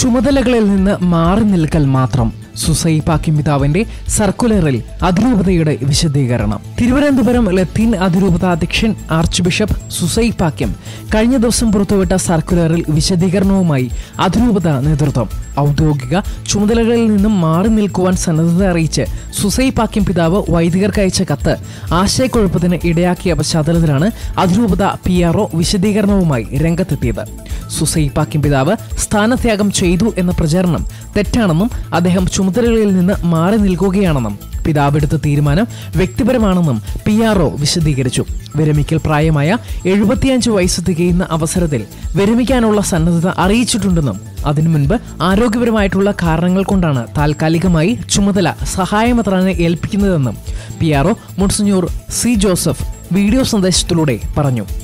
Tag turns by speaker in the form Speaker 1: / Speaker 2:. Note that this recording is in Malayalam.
Speaker 1: ചുമതലകളിൽ നിന്ന് മാറി നിൽക്കൽ മാത്രം സുസൈപാക്കിം പിതാവിന്റെ സർക്കുലറിൽ അതിരൂപതയുടെ വിശദീകരണം തിരുവനന്തപുരം ലത്തീൻ അതിരൂപത അധ്യക്ഷൻ ആർച്ച് ബിഷപ്പ് സുസൈപാക്യം കഴിഞ്ഞ ദിവസം പുറത്തുവിട്ട സർക്കുലറിൽ വിശദീകരണവുമായി അതിരൂപത നേതൃത്വം ഔദ്യോഗിക ചുമതലകളിൽ നിന്നും മാറി നിൽക്കുവാൻ സന്നദ്ധത അറിയിച്ച് സുസൈപാക്യം പിതാവ് വൈദികർക്ക് അയച്ച കത്ത് ആശയക്കുഴപ്പത്തിന് ഇടയാക്കിയ പശ്ചാത്തലത്തിലാണ് അതിരൂപത പി ആർ വിശദീകരണവുമായി രംഗത്തെത്തിയത് സുസൈപാക്യം പിതാവ് സ്ഥാനത്യാഗം ചെയ്തു എന്ന പ്രചാരണം തെറ്റാണെന്നും അദ്ദേഹം ചുമതലകളിൽ നിന്ന് മാറി നിൽക്കുകയാണെന്നും പിതാവ് എടുത്ത തീരുമാനം വ്യക്തിപരമാണെന്നും പി ആർ വിശദീകരിച്ചു വിരമിക്കൽ പ്രായമായ എഴുപത്തിയഞ്ച് വയസ്സ് തികയുന്ന അവസരത്തിൽ വിരമിക്കാനുള്ള സന്നദ്ധത അറിയിച്ചിട്ടുണ്ടെന്നും അതിനു മുൻപ് ആരോഗ്യപരമായിട്ടുള്ള കാരണങ്ങൾ കൊണ്ടാണ് താൽക്കാലികമായി ചുമതല സഹായമത്രാനെ ഏൽപ്പിക്കുന്നതെന്നും P R O monsignor C Joseph video സന്ദേശത്തിലൂടെ പറഞ്ഞു